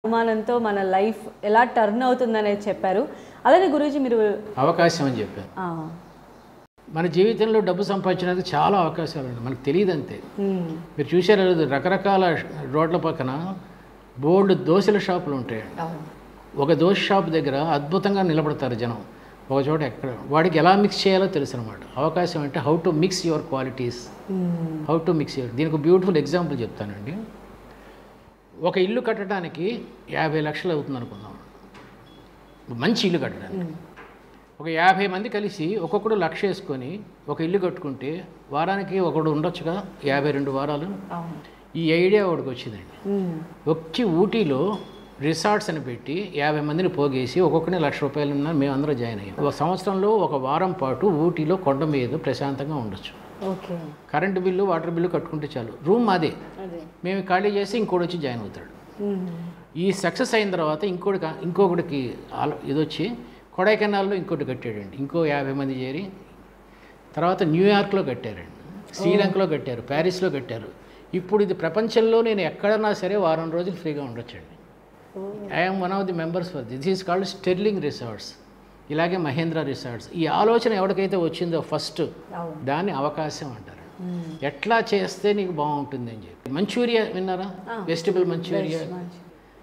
అనుమానంతో మన లైఫ్ ఎలా టర్న్ అవుతుందనేది చెప్పారు అలానే గురూజీ మీరు అవకాశం అని చెప్పారు ఆ, మన జీవితంలో డబ్బు సంపాదించడానికి చాలా అవకాశాలు ఉన్నాయి మనకు తెలియదు అంతే ఉమ్, మీరు చూసారు లేదు రకరకాల రోడ్ల పక్కన బోల్డ్ దోశల షాపులు ఉంటాయండి అవును. ఒక దోశ షాప్ దగ్గర అద్భుతంగా నిలబడతారు జనం ఒక చోట ఎక్కడ వాడికి ఎలా మిక్స్ చేయాలో తెలుసు అనమాట అవకాశం అంటే how to mix your qualities um, how to mix your దీనికి బ్యూటిఫుల్ ఎగ్జాంపుల్ చెప్తానండి ఒక ఇల్లు కట్టడానికి యాభై లక్షలు అవుతుంది అనుకుందాం మంచి ఇల్లు కట్టడానికి ఒక యాభై మంది కలిసి ఒక్కొక్కడు లక్ష వేసుకొని ఒక ఇల్లు కట్టుకుంటే వారానికి ఒకడు ఉండొచ్చుగా యాభై రెండు వారాలు అవును. ఈ ఐడియా ఒకటికి వచ్చిందండి ఉమ్, వచ్చి ఊటీలో రిసార్ట్స్ అని పెట్టి యాభై మందిని పోగేసి ఒక్కొక్కరిని లక్ష రూపాయలు ఉన్న మేము అందరూ జాయిన్ అయ్యాం ఒక సంవత్సరంలో ఒక వారం పాటు ఊటీలో కొండ మీద ప్రశాంతంగా ఉండొచ్చు okay current bill water bill కట్టుకుంటే చాలు రూమ్ మాదే అదే మేము ఖాళీ చేసి ఇంకోటి వచ్చి జాయిన్ అవుతాడు ఉమ్, ఈ సక్సెస్ అయిన తర్వాత ఇంకోటి ఇంకొకటికి ఆలో ఇది వచ్చి కొడైకెనాల్లో ఇంకోటి కట్టాడండి ఇంకో యాభై మంది చేరి తర్వాత న్యూయార్క్లో కట్టారండి శ్రీలంకలో కట్టారు ప్యారిస్లో కట్టారు ఇప్పుడు ఇది ప్రపంచంలో నేను ఎక్కడన్నా సరే వారం రోజులు ఫ్రీగా ఉండొచ్చండి oh, I'm one of the members for this is called Sterling resorts ఇలాగే మహేంద్ర రిసార్ట్స్ ఈ ఆలోచన ఎవరికైతే వచ్చిందో ఫస్ట్ అవును దాన్ని అవకాశం అంటారు ఉమ్, ఎట్లా చేస్తే నీకు బాగుంటుంది అని చెప్పి మంచూరియా విన్నారా వెజిటబుల్ మంచూరియా మంచి.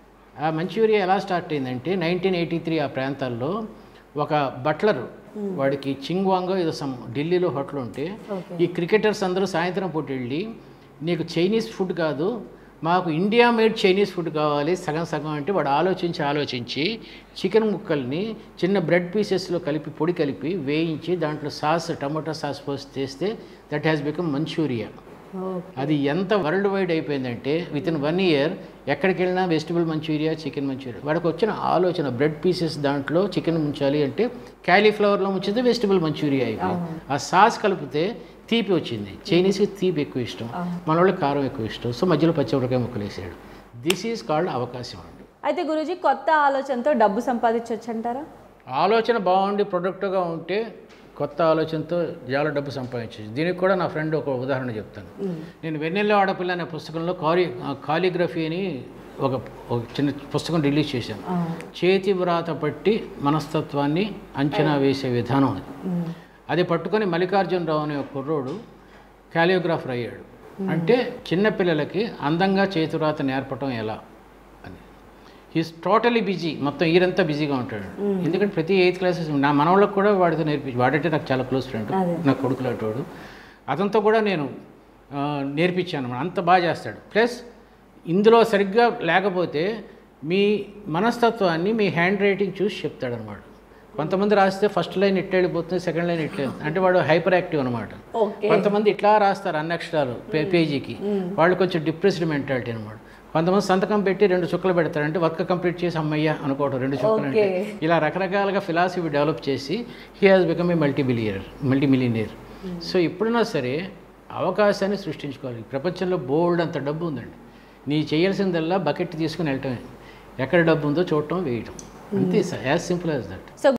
ఆ మంచూరియా ఎలా స్టార్ట్ అయిందంటే నైన్టీన్ ఎయిటీ త్రీ ఆ ప్రాంతాల్లో ఒక బట్లర్ వాడికి చింగ్వాంగో ఏదో సమ్ ఢిల్లీలో హోటల్ ఉంటే ఓకే ఈ క్రికెటర్స్ అందరూ సాయంత్రం పూట వెళ్ళి నీకు చైనీస్ ఫుడ్ కాదు మాకు ఇండియా మేడ్ చైనీస్ ఫుడ్ కావాలి సగం సగం అంటే వాడు ఆలోచించి ఆలోచించి చికెన్ ముక్కల్ని చిన్న బ్రెడ్ పీసెస్లో కలిపి పొడి కలిపి వేయించి దాంట్లో సాస్ టమాటో సాస్ పోసి చేస్తే that has become manchurian okay అది ఎంత వరల్డ్ వైడ్ అయిపోయిందంటే విత్ ఇన్ వన్ ఇయర్ ఎక్కడికి వెళ్ళినా వెజిటబుల్ మంచూరియా చికెన్ మంచూరియా వాడికి వచ్చిన ఆలోచన బ్రెడ్ పీసెస్ దాంట్లో చికెన్ ముంచాలి అంటే క్యాలీఫ్లవర్లో ముంచితే వెజిటబుల్ మంచూరియా అయిపోయింది ఆ సాస్ కలిపితే తీపి వచ్చింది చైనీస్కి తీపి ఎక్కువ ఇష్టం మన వాళ్ళకి కారం ఎక్కువ ఇష్టం సో మధ్యలో పచ్చిమిరపకాయ ముక్కలు వేసాడు దిస్ ఈజ్ కాల్డ్ అవకాశం అండి అయితే గురూజీ కొత్త ఆలోచనతో డబ్బు సంపాదించవచ్చు అంటారా ఆలోచన బాగుండి ప్రొడక్ట్గా ఉంటే కొత్త ఆలోచనతో చాలా డబ్బు సంపాదించవచ్చు దీనికి కూడా నా ఫ్రెండ్ ఒక ఉదాహరణ చెప్తాను నేను వెన్నెల్లో ఆడపిల్ల అనే పుస్తకంలో కాలి కాలిగ్రఫీ అని ఒక ఒక చిన్న పుస్తకం రిలీజ్ చేశాను చేతి వ్రాత పట్టి మనస్తత్వాన్ని అంచనా వేసే విధానం అది అది పట్టుకొని మల్లికార్జునరావు అనే ఒక కుర్రోడు క్యాలియోగ్రాఫర్ అయ్యాడు అంటే చిన్నపిల్లలకి అందంగా చేతివ్రాత నేర్పటం ఎలా అని హీస్ టోటలీ బిజీ మొత్తం ఈరంతా బిజీగా ఉంటాడు ఎందుకంటే ప్రతి ఎయిత్ క్లాసెస్ నా మనవాళ్ళకి కూడా వాడితో నేర్పించి వాడంటే నాకు చాలా క్లోజ్ ఫ్రెండ్ అదే. నా కొడుకులాంటోడు అతనితో కూడా నేను ఆ, నేర్పించాను అన్నమాట. అంత బాగా చేస్తాడు ప్లస్ ఇందులో సరిగ్గా లేకపోతే మీ మనస్తత్వాన్ని మీ హ్యాండ్ రైటింగ్ చూసి చెప్తాడనమాట కొంతమంది రాస్తే ఫస్ట్ లైన్ ఇట్లా వెళ్ళిపోతుంది సెకండ్ లైన్ ఇట్లా వెళ్తుంది. అంటే వాడు హైపర్ యాక్టివ్ అనమాట ఓకే కొంతమంది ఇట్లా రాస్తారు అన్ని అక్షరాలు పే పేజీకి వాళ్ళు కొంచెం డిప్రెస్డ్ మెంటాలిటీ అనమాట కొంతమంది సంతకం పెట్టి రెండు చుక్కలు పెడతారు అంటే వర్క్ కంప్లీట్ చేసి అమ్మయ్య అనుకోవడం రెండు చుక్కలు అంటే Okay. ఇలా రకరకాలుగా ఫిలాసఫీ డెవలప్ చేసి he has become a multi billionaire multi millionaire so ఎప్పుడైనా సరే అవకాశాన్ని సృష్టించుకోవాలి ఈ ప్రపంచంలో బోల్డ్ అంత డబ్బు ఉందండి నీ చేయాల్సిందల్లా బకెట్ తీసుకుని వెళ్ళటమే ఎక్కడ డబ్బు ఉందో చూడటం వేయటం అంతే as simple as that so